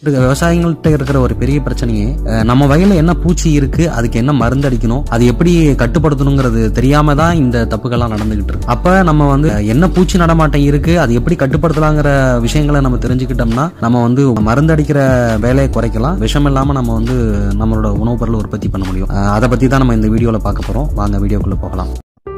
இருக்க விவசாயிகள்கிட்ட இருக்கிற ஒரு பெரிய பிரச்சனையே அஹ், நம்ம வயல்ல என்ன பூச்சி இருக்கு அதுக்கு என்ன மருந்து அடிக்கணும் அது எப்படி கட்டுப்படுத்தணுங்கிறது தெரியாம தான் இந்த தப்புகள்லாம் நடந்துகிட்டு இருக்கு அப்ப நம்ம வந்து அஹ், என்ன பூச்சி நடமாட்டம் இருக்கு அது எப்படி கட்டுப்படுத்தலாங்கிற விஷயங்களை நம்ம தெரிஞ்சுக்கிட்டோம்னா நம்ம வந்து மருந்து அடிக்கிற வேலையை குறைக்கலாம் விஷம் இல்லாம நம்ம வந்து நம்மளோட உணவுப் பொருள் உற்பத்தி பண்ண முடியும் அஹ், அதை பத்தி தான் நம்ம இந்த வீடியோல பார்க்க போறோம் வாங்க வீடியோக்குள்ள போகலாம்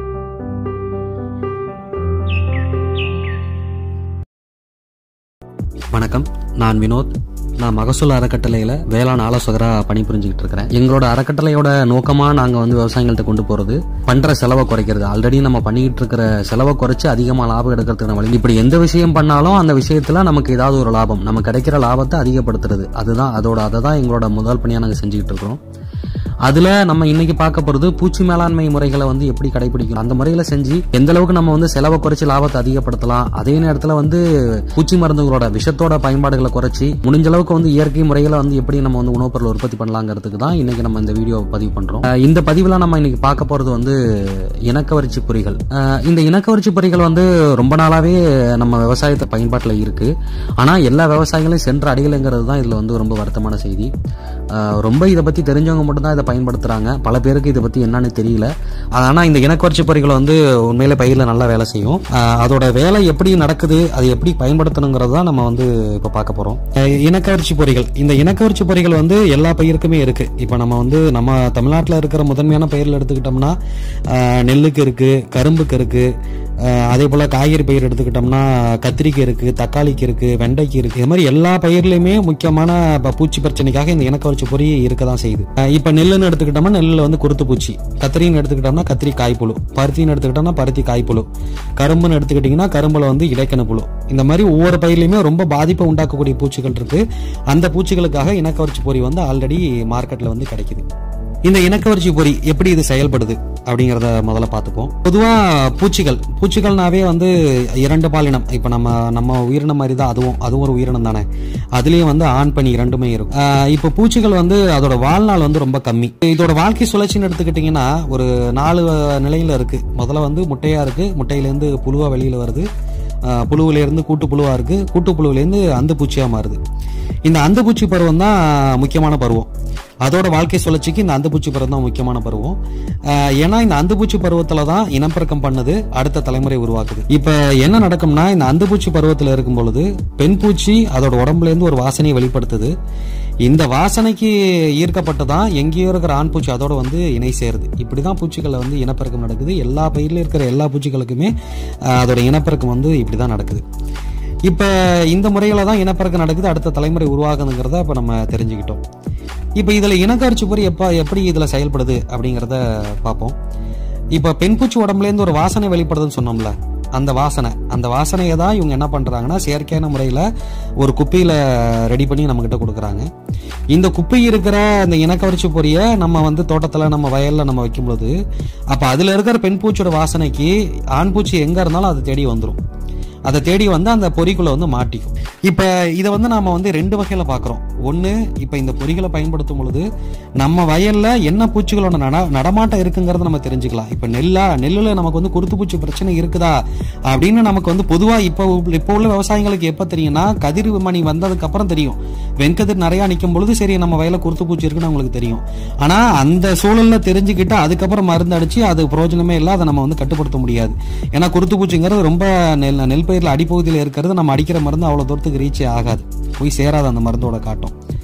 வணக்கம் நான் வினோத் நான் மகசூல் அறக்கட்டளையில வேளாண் ஆலோசகரா பணிபுரிஞ்சுக்கிட்டு இருக்கிறேன் எங்களோட அறக்கட்டளையோட நோக்கமா நாங்க வந்து விவசாயிகள்ட்ட கொண்டு போறது பண்ற செலவை குறைக்கிறது ஆல்ரெடி நம்ம பண்ணிக்கிட்டு இருக்கிற செலவை குறைச்சு அதிகமா லாபம் எடுக்கிறதுக்கு வழி இப்படி எந்த விஷயம் பண்ணாலும் அந்த விஷயத்துல நமக்கு ஏதாவது ஒரு லாபம் நம்ம கிடைக்கிற லாபத்தை அதிகப்படுத்துறது அதுதான் அதோட அதை தான் எங்களோட முதல் பணியா நாங்க செஞ்சுக்கிட்டு இருக்கிறோம் அதுல நம்ம இன்னைக்கு பார்க்க போறது பூச்சி மேலாண்மை முறைகளை வந்து எப்படி கடைபிடிக்கணும் அந்த முறைகளை செஞ்சு எந்த அளவுக்கு நம்ம வந்து செலவை குறைச்சு லாபத்தை அதிகப்படுத்தலாம் அதே நேரத்துல வந்து பூச்சி மருந்துகளோட விஷத்தோட பயன்பாடுகளை குறைச்சி முடிஞ்ச அளவுக்கு வந்து இயற்கை முறைகளை வந்து எப்படி நம்ம வந்து உணவுப் பொருள் உற்பத்தி பண்ணலாங்கிறதுக்கு தான் இன்னைக்கு நம்ம இந்த வீடியோ பதிவு பண்றோம் அஹ் இந்த பதிவுல நம்ம இன்னைக்கு பார்க்க போறது வந்து இனக்கவர்ச்சி பொறிகள் அஹ் இந்த இனக்கவர்ச்சி பொறிகள் வந்து ரொம்ப நாளாவே நம்ம விவசாயத்தை பயன்பாட்டில் இருக்கு ஆனா எல்லா விவசாயிகளையும் சென்று அடையலைங்கிறது தான் இதுல வந்து ரொம்ப வருத்தமான செய்தி அஹ் ரொம்ப இதை பத்தி தெரிஞ்சவங்க மட்டும் தான் இதை பயன்படுத்துறாங்க பல பேருக்கு இதை பத்தி என்னன்னு தெரியல ஆனா இந்த இனக்குவர்ச்சி பொறிகள் வந்து உண்மையிலே பயிரில் நல்லா வேலை செய்யும் அஹ் அதோட வேலை எப்படி நடக்குது அது எப்படி பயன்படுத்தணுங்கிறது தான் நம்ம வந்து இப்போ பார்க்க போறோம் அஹ் இனக்கவர்ச்சி பொறிகள் இந்த இனக்கவர்ச்சி பொறிகள் வந்து எல்லா பயிருக்குமே இருக்கு இப்போ நம்ம வந்து நம்ம தமிழ்நாட்டில் இருக்கிற முதன்மையான பயிரில் எடுத்துக்கிட்டோம்னா அஹ் நெல்லுக்கு இருக்கு கரும்புக்கு இருக்கு அஹ் அதே போல காய்கறி பயிர் எடுத்துக்கிட்டோம்னா கத்திரிக்காய் இருக்கு தக்காளிக்கு இருக்கு வெண்டைக்கு இருக்கு இது மாதிரி எல்லா பயிர்லயுமே முக்கியமான ப- பூச்சி பிரச்சனைக்காக இந்த இனக்கவர்ச்சி பொறி இருக்க தான் செய்யுது அஹ் இப்ப நெல்லுன்னு எடுத்துக்கிட்டோம்னா நெல்லுல வந்து குருத்து பூச்சி கத்திரின்னு எடுத்துக்கிட்டோம்னா கத்திரி காய்ப்புழு பருத்தின்னு எடுத்துக்கிட்டோம்னா பருத்தி காய்ப்புழு கரும்புன்னு எடுத்துக்கிட்டீங்கன்னா கரும்புல வந்து இடைக்கண புழு இந்த மாதிரி ஒவ்வொரு பயிர்லயுமே ரொம்ப பாதிப்பை உண்டாக்கக்கூடிய பூச்சிகள் இருக்கு அந்த பூச்சிகளுக்காக இனக்கவர்ச்சி பொறி வந்து ஆல்ரெடி மார்க்கெட்ல வந்து கிடைக்குது இந்த இனக்கவர்ச்சி பொறி எப்படி இது செயல்படுது அப்படிங்கறத முதல்ல பார்த்துப்போம் பொதுவா பூச்சிகள் பூச்சிகள்னாவே வந்து இரண்டு பாலினம் இப்ப நம்ம நம்ம உயிரினம் மாதிரி தான் அதுவும் அதுவும் ஒரு உயிரினம் தானே அதுலயும் வந்து ஆண் பெண் இரண்டுமே இருக்கும் ஆஹ் இப்ப பூச்சிகள் வந்து அதோட வாழ்நாள் வந்து ரொம்ப கம்மி இதோட வாழ்க்கை சுழற்சின்னு எடுத்துக்கிட்டீங்கன்னா ஒரு நாலு நிலையில இருக்கு முதல்ல வந்து முட்டையா இருக்கு முட்டையிலேருந்து புழுவா வெளியில வருது ஆஹ் புழுவுல இருந்து கூட்டு புழுவா இருக்கு கூட்டு புழுவுல இருந்து அந்த பூச்சியா மாறுது இந்த அந்த பூச்சி பருவம் தான் முக்கியமான பருவம் அதோட வாழ்க்கை சுழற்சிக்கு இந்த அந்துப்பூச்சி பருவம் தான் முக்கியமான பருவம் ஆஹ் ஏன்னா இந்த அந்துப்பூச்சி பருவத்துல தான் இனப்பெருக்கம் பண்ணுது அடுத்த தலைமுறை உருவாக்குது இப்ப என்ன நடக்கும்னா இந்த அந்துப்பூச்சி பருவத்துல இருக்கும் பொழுது பெண் பூச்சி அதோட உடம்புல இருந்து ஒரு வாசனையை வெளிப்படுத்துது இந்த வாசனைக்கு ஈர்க்கப்பட்டு தான் எங்கேயோ இருக்கிற ஆண் பூச்சி அதோட வந்து இணை சேருது இப்படிதான் பூச்சிகளை வந்து இனப்பெருக்கம் நடக்குது எல்லா பயிரில் இருக்கிற எல்லா பூச்சிகளுக்குமே ஆஹ் அதோட இனப்பெருக்கம் வந்து இப்படிதான் நடக்குது இப்ப இந்த முறையில தான் இனப்பெருக்கம் நடக்குது அடுத்த தலைமுறை உருவாகுதுங்கிறத இப்ப நம்ம தெரிஞ்சுக்கிட்டோம் இப்ப இதுல இனக்கரிச்சி பொறி எப்ப எப்படி இதுல செயல்படுது அப்படிங்கறத பார்ப்போம் இப்ப பெண் பூச்சி உடம்புல இருந்து ஒரு வாசனை வெளிப்படுதுன்னு சொன்னோம்ல அந்த வாசனை அந்த வாசனையை தான் இவங்க என்ன பண்றாங்கன்னா செயற்கையான முறையில ஒரு குப்பையில ரெடி பண்ணி நம்ம கிட்ட கொடுக்குறாங்க இந்த குப்பை இருக்கிற அந்த இனக்கவர்ச்சி பொரிய நம்ம வந்து தோட்டத்துல நம்ம வயல்ல நம்ம வைக்கும்போது அப்ப அதுல இருக்கிற பெண் பூச்சியோட வாசனைக்கு ஆண் பூச்சி எங்க இருந்தாலும் அது தேடி வந்துரும் அதை தேடி வந்து அந்த பொறிக்குள்ள வந்து மாட்டிக்கும் இப்ப இதை வந்து நாம வந்து ரெண்டு வகையில பாக்குறோம் ஒண்ணு இப்ப இந்த பொறிகளை பயன்படுத்தும் பொழுது நம்ம வயல்ல என்ன பூச்சிகளோட நட நடமாட்டம் இருக்குங்கிறத நம்ம தெரிஞ்சுக்கலாம் இப்ப நெல்லா நெல்லுல நமக்கு வந்து குருத்து பூச்சி பிரச்சனை இருக்குதா அப்படின்னு நமக்கு வந்து பொதுவா இப்ப உள்ள- இப்ப உள்ள விவசாயிகளுக்கு எப்ப தெரியும்னா கதிர் மணி வந்ததுக்கு அப்புறம் தெரியும் வெண்கதிர் நிறைய நிக்கும் பொழுது சரி நம்ம வயல்ல குருத்து பூச்சி இருக்குன்னு அவங்களுக்கு தெரியும் ஆனா அந்த சூழல்ல தெரிஞ்சுக்கிட்டு அதுக்கப்புறம் மருந்து அடிச்சு அது பிரயோஜனமே இல்லை அதை நம்ம வந்து கட்டுப்படுத்த முடியாது ஏன்னா குருத்து பூச்சிங்கிறது ரொம்ப நெல் நெல் பயிரில் அடிப்பகுதியில் இருக்கிறது நம்ம அடிக்கிற மருந்து அவ்வளவு தூரத்துக்கு ரீச்சே ஆகாது போய் சேராது அந்த மருந்தோட காட்டும்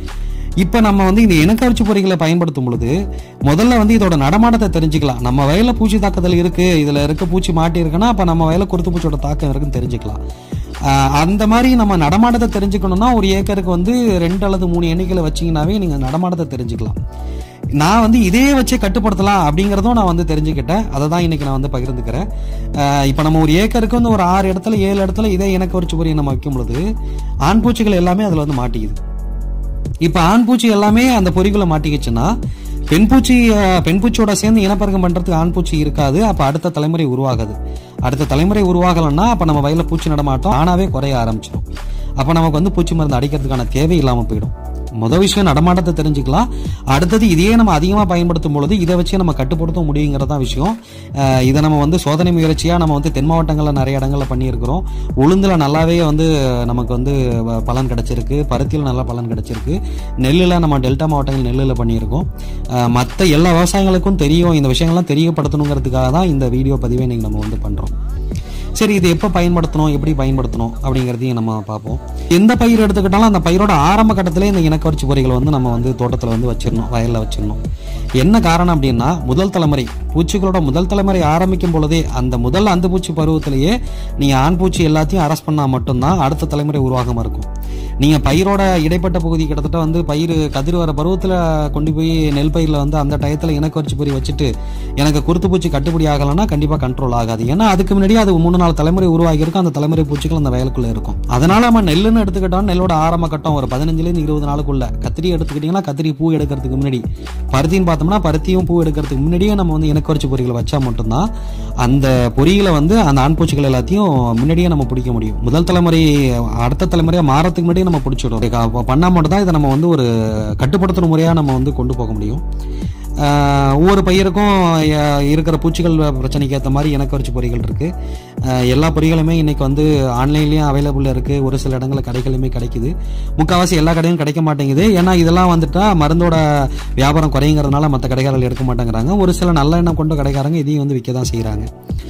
இப்ப நம்ம வந்து இந்த இனக்கவர்ச்சி பொறிகளை பயன்படுத்தும் பொழுது முதல்ல வந்து இதோட நடமாட்டத்தை தெரிஞ்சுக்கலாம் நம்ம வயல்ல பூச்சி தாக்குதல் இருக்கு இதுல இருக்க பூச்சி மாட்டி இருக்குன்னா அப்ப நம்ம வயல்ல குருத்து பூச்சியோட தாக்கம் இருக்குன்னு தெரிஞ்சுக்கலாம் ஆஹ் அந்த மாதிரி நம்ம நடமாட்டத்தை தெரிஞ்சுக்கணும்னா ஒரு ஏக்கருக்கு வந்து ரெண்டு அல்லது மூணு எண்ணிக்கையில வச்சீங்கன்னாவே நீங்க நடமாட்டத்தை தெரிஞ்சுக்கலாம் நான் வந்து இதே வச்சு கட்டுப்படுத்தலாம் அப்படிங்கறதும் நான் வந்து தெரிஞ்சுக்கிட்டேன் அதை தான் இன்னைக்கு நான் வந்து பகிர்ந்துக்கிறேன் ஆஹ் இப்ப நம்ம ஒரு ஏக்கருக்கு வந்து ஒரு ஆறு இடத்துல ஏழு இடத்துல இதே இனக்கவர்ச்சி பொறியை நம்ம வைக்கும் பொழுது ஆண் பூச்சிகள் எல்லாமே அதுல வந்து மாட்டிக்குது இப்ப ஆண் பூச்சி எல்லாமே அந்த பொறிக்குள்ள மாட்டிக்கிச்சுன்னா பெண் பூச்சி அஹ், பெண் பூச்சியோட சேர்ந்து இனப்பெருக்கம் பண்றதுக்கு ஆண் பூச்சி இருக்காது அப்ப அடுத்த தலைமுறை உருவாகுது அடுத்த தலைமுறை உருவாகலன்னா அப்ப நம்ம வயல்ல பூச்சி நடமாட்டம் ஆனாவே குறைய ஆரம்பிச்சிடும் அப்ப நமக்கு வந்து பூச்சி மருந்து அடிக்கிறதுக்கான தேவை இல்லாம போயிடும் முதல் விஷயம் நடமாட்டத்தை தெரிஞ்சுக்கலாம் அடுத்தது இதையே நம்ம அதிகமாக பயன்படுத்தும் பொழுது இதை வச்சு நம்ம கட்டுப்படுத்த முடியுங்கிறதா விஷயம் அஹ் இதை நம்ம வந்து சோதனை முயற்சியாக நம்ம வந்து தென் மாவட்டங்களில் நிறைய இடங்களில் பண்ணியிருக்கிறோம் உளுந்தில் நல்லாவே வந்து நமக்கு வந்து வ- பலன் கிடைச்சிருக்கு பருத்தியில் நல்ல பலன் கிடைச்சிருக்கு நெல்லில் நம்ம டெல்டா மாவட்டங்கள் நெல்லில் பண்ணியிருக்கோம் மற்ற எல்லா விவசாயிகளுக்கும் தெரியும் இந்த விஷயங்கள்லாம் தெரியப்படுத்தணுங்கிறதுக்காக தான் இந்த வீடியோ பதிவை இன்னைக்கு நம்ம வந்து பண்ணுறோம் சரி இது எப்போ பயன்படுத்தணும் எப்படி பயன்படுத்தணும் அப்படிங்கிறதையும் நம்ம பார்ப்போம் எந்த பயிர் எடுத்துக்கிட்டாலும் அந்த பயிரோட ஆரம்ப கட்டத்திலே இந்த இனக்கவர்ச்சி பொறிகளை வந்து நம்ம வந்து தோட்டத்தில் வந்து வச்சிடணும் வயலில் வச்சிடணும் என்ன காரணம் அப்படின்னா முதல் தலைமுறை பூச்சிகளோட முதல் தலைமுறை ஆரம்பிக்கும் பொழுதே அந்த முதல் அந்த பூச்சி பருவத்திலேயே நீங்கள் ஆண் பூச்சி எல்லாத்தையும் அரெஸ்ட் பண்ணால் மட்டும்தான் அடுத்த தலைமுறை உருவாகாம இருக்கும் நீங்கள் பயிரோட இடைப்பட்ட பகுதி கிட்டத்தட்ட வந்து பயிர் கதிர் வர பருவத்தில் கொண்டு போய் நெல் பயிரில் வந்து அந்த டயத்தில் இனக்கவர்ச்சி பொறி வச்சுட்டு எனக்கு குருத்து பூச்சி கட்டுப்படி ஆகலைன்னா கண்டிப்பாக கண்ட்ரோல் ஆகாது ஏன்னா அதுக்கு முன்னாடியே அது மூணு நாலு தலைமுறை உருவாகி இருக்கும் அந்த தலைமுறை பூச்சிகள் அந்த வயலுக்குள்ள இருக்கும் அதனால நம்ம நெல்லுன்னு எடுத்துக்கிட்டோம் நெல்லோட ஆரம்ப கட்டம் ஒரு பதினஞ்சுலேருந்து இருபது நாளுக்குள்ள கத்திரி எடுத்துக்கிட்டிங்கன்னா கத்திரி பூ எடுக்கிறதுக்கு முன்னாடி பருத்தின்னு பார்த்தோம்னா பருத்தியும் பூ எடுக்கிறதுக்கு முன்னாடியே நம்ம வந்து இனக்கவர்ச்சி பொறிகளை வச்சா மட்டும்தான் அந்த பொறிகளை வந்து அந்த ஆண் பூச்சிகள் எல்லாத்தையும் முன்னாடியே நம்ம பிடிக்க முடியும் முதல் தலைமுறை அடுத்த தலைமுறையாக மாறத்துக்கு முன்னாடியே நம்ம பிடிச்சிடும் பண்ணால் மட்டும் தான் இதை நம்ம வந்து ஒரு கட்டுப்படுத்துகிற முறையாக நம்ம வந்து கொண்டு போக முடியும் ஆஹ் ஒவ்வொரு பயிருக்கும் அஹ், இருக்கிற பூச்சிகள் பிரச்சனைக்கு ஏற்ற மாதிரி இனக்கவர்ச்சி பொறிகள் இருக்குது எல்லா பொறிகளுமே இன்னைக்கு வந்து ஆன்லைன்லேயும் அவைலபிள் இருக்குது ஒரு சில இடங்களில் கடைகளுமே கிடைக்குது முக்கால்வாசி எல்லா கடையும் கிடைக்க மாட்டேங்குது ஏன்னா இதெல்லாம் வந்துட்டா மருந்தோட வியாபாரம் குறையுங்கிறதுனால மற்ற கடைக்காரர்கள் எடுக்க மாட்டேங்கிறாங்க ஒரு சில நல்ல எண்ணம் கொண்ட கடைக்காரங்க இதையும் வந்து விற்க தான் செய்கிறாங்க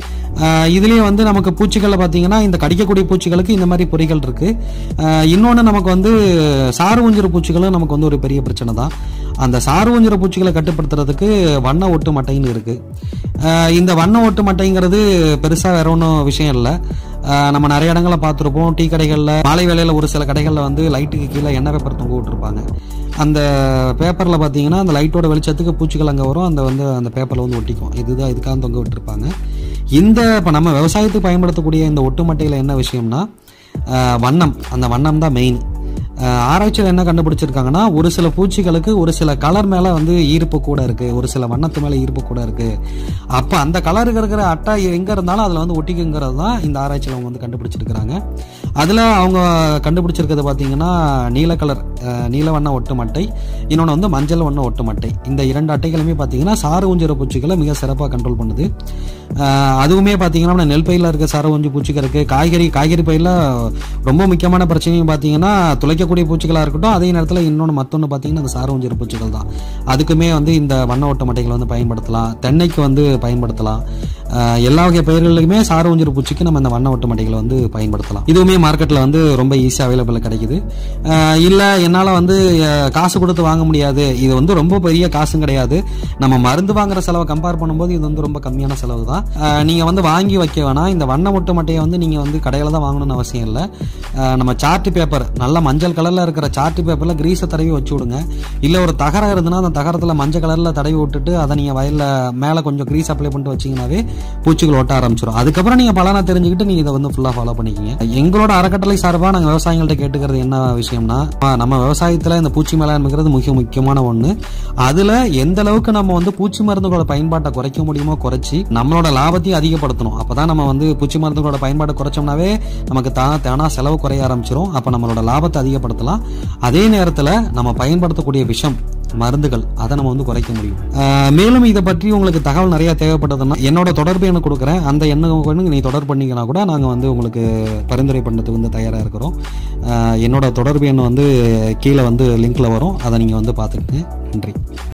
இதுலேயே வந்து நமக்கு பூச்சிகளில் பார்த்தீங்கன்னா இந்த கடிக்கக்கூடிய பூச்சிகளுக்கு இந்த மாதிரி பொறிகள் இருக்கு இன்னொன்று நமக்கு வந்து சாறு ஊஞ்சிற பூச்சிகளும் நமக்கு வந்து ஒரு பெரிய பிரச்சனை தான் அந்த சாறு ஊஞ்சிற பூச்சிகளை கட்டுப்படுத்துறதுக்கு வண்ண ஒட்டு மட்டைன்னு இருக்கு அஹ் இந்த வண்ண ஒட்டு மட்டைங்கிறது பெருசாக வேற ஒன்றும் விஷயம் இல்லை அஹ் நம்ம நிறைய இடங்களில் பார்த்துருப்போம் டீ கடைகளில் மாலை வேளையில் ஒரு சில கடைகளில் வந்து லைட்டுக்கு கீழே எண்ணெய் பேப்பர் தொங்க விட்டுருப்பாங்க அந்த பேப்பரில் பார்த்தீங்கன்னா அந்த லைட்டோட வெளிச்சத்துக்கு பூச்சிகள் அங்கே வரும் அந்த வந்து அந்த பேப்பரில் வந்து ஒட்டிக்கும் இதுதான் இதுக்காக தொங்க விட்டுருப்பாங்க இந்த இப்போ நம்ம விவசாயத்துக்கு பயன்படுத்தக்கூடிய இந்த ஒட்டுமட்டையில் என்ன விஷயம்னா அஹ் வண்ணம் அந்த வண்ணம் தான் மெயின் ஆராய்ச்சியில் என்ன கண்டுபிடிச்சிருக்காங்கன்னா ஒரு சில பூச்சிகளுக்கு ஒரு சில கலர் மேலே வந்து ஈர்ப்பு கூட இருக்கு ஒரு சில வண்ணத்து மேலே ஈர்ப்பு கூட இருக்கு அப்போ அந்த கலருக்கு இருக்கிற அட்டை எங்கே இருந்தாலும் அதில் வந்து ஒட்டிக்குங்கிறது தான் இந்த ஆராய்ச்சியில் அவங்க வந்து கண்டுபிடிச்சிருக்கிறாங்க அதில் அவங்க கண்டுபிடிச்சிருக்கிறது பார்த்தீங்கன்னா நீல கலர் அஹ், நீல வண்ண ஒட்டு மட்டை இன்னொன்று வந்து மஞ்சள் வண்ண ஒட்டு மட்டை இந்த இரண்டு அட்டைகளுமே பார்த்தீங்கன்னா சாறு ஊஞ்சிற பூச்சிகளை மிக சிறப்பாக கண்ட்ரோல் பண்ணுது அஹ், அதுவுமே பார்த்தீங்கன்னா நம்ம நெல் பயிரில் இருக்க சாறு ஊஞ்சி பூச்சிகள் இருக்குது காய்கறி காய்கறி பயிரில் ரொம்ப முக்கியமான பிரச்சனையும் பார்த்தீங்கன்னா துளைக்கக்கூடிய பூச்சிகளாக இருக்கட்டும் அதே நேரத்தில் இன்னொன்று மற்றொன்று பார்த்தீங்கன்னா அந்த சாறு ஊஞ்சிற பூச்சிகள் தான் அதுக்குமே வந்து இந்த வண்ண ஓட்ட மட்டைகளை வந்து பயன்படுத்தலாம் தென்னைக்கு வந்து பயன்படுத்தலாம் அஹ், எல்லா வகை பயிர்களுக்குமே சாறு ஊஞ்சிற பூச்சிக்கு நம்ம இந்த வண்ண ஓட்ட மட்டைகளை வந்து பயன்படுத்தலாம் இதுவுமே மார்க்கெட்டில் வந்து ரொம்ப ஈஸியாக அவைலபிள் கிடைக்குது இல்லை என்னால் வந்து அஹ், காசு கொடுத்து வாங்க முடியாது இது வந்து ரொம்ப பெரிய காசும் கிடையாது நம்ம மருந்து வாங்குற செலவை கம்பேர் பண்ணும்போது இது வந்து ரொம்ப கம்மியான செலவு தான் அஹ், நீங்க வந்து வாங்கி வைக்க வேணாம் இந்த வண்ண முட்டு மட்டையை வந்து நீங்க வந்து கடையில தான் வாங்கணும்னு அவசியம் இல்லை அஹ், நம்ம சார்ட் பேப்பர் நல்ல மஞ்சள் கலர்ல இருக்கிற சார்ட் பேப்பர்ல கிரீஸை தடவி வச்சு விடுங்க இல்ல ஒரு தகரம் இருந்ததுன்னா அந்த தகரத்துல மஞ்சள் கலர்ல தடவி விட்டுட்டு அதை நீங்க வயல்ல மேல கொஞ்சம் கிரீஸ் அப்ளை பண்ணிட்டு வச்சீங்கன்னாவே பூச்சிகள் ஒட்ட ஆரம்பிச்சிடும் அதுக்கப்புறம் நீங்க பலனை தெரிஞ்சுக்கிட்டு நீங்க இதை வந்து ஃபுல்லா ஃபாலோ பண்ணிக்கங்க எங்களோட அறக்கட்டளை சார்பா நாங்க விவசாயிகள்ட்ட கேட்டுக்கிறது என்ன விஷயம்னா அஹ், நம்ம விவசாயத்துல இந்த பூச்சி மேலாண்மைங்கிறது மிக முக்கியமான ஒண்ணு அதுல எந்த அளவுக்கு நம்ம வந்து பூச்சி மருந்துகளோட பயன்பாட்டை குறைக்க முடியுமோ குறைச்சி நம்மளோட லாபத்தையும் அதிகப்படுத்தணும் அப்பதான் நம்ம வந்து பூச்சி மருந்துகளோட பயன்பாட்டை குறைச்சோம்னாவே நமக்கு தான் தானா செலவு குறைய ஆரம்பிச்சிரும் அப்ப நம்மளோட லாபத்தை அதிகப்படுத்தலாம் அதே நேரத்துல நம்ம பயன்படுத்தக்கூடிய விஷம் மருந்துகள் அதை நம்ம வந்து குறைக்க முடியும் அஹ் மேலும் இதை பற்றி உங்களுக்கு தகவல் நிறைய தேவைப்பட்டதுன்னா என்னோட தொடர்பு எண்ணை கொடுக்குறேன் அந்த எண்ணை நீ தொடர்பு பண்ணீங்கன்னா கூட நாங்கள் வந்து உங்களுக்கு பரிந்துரை பண்ணதுக்கு வந்து தயாராக இருக்கிறோம் அஹ் என்னோட தொடர்பு எண் வந்து கீழே வந்து லிங்க்ல வரும் அதை நீங்கள் வந்து பார்த்துக்கங்க நன்றி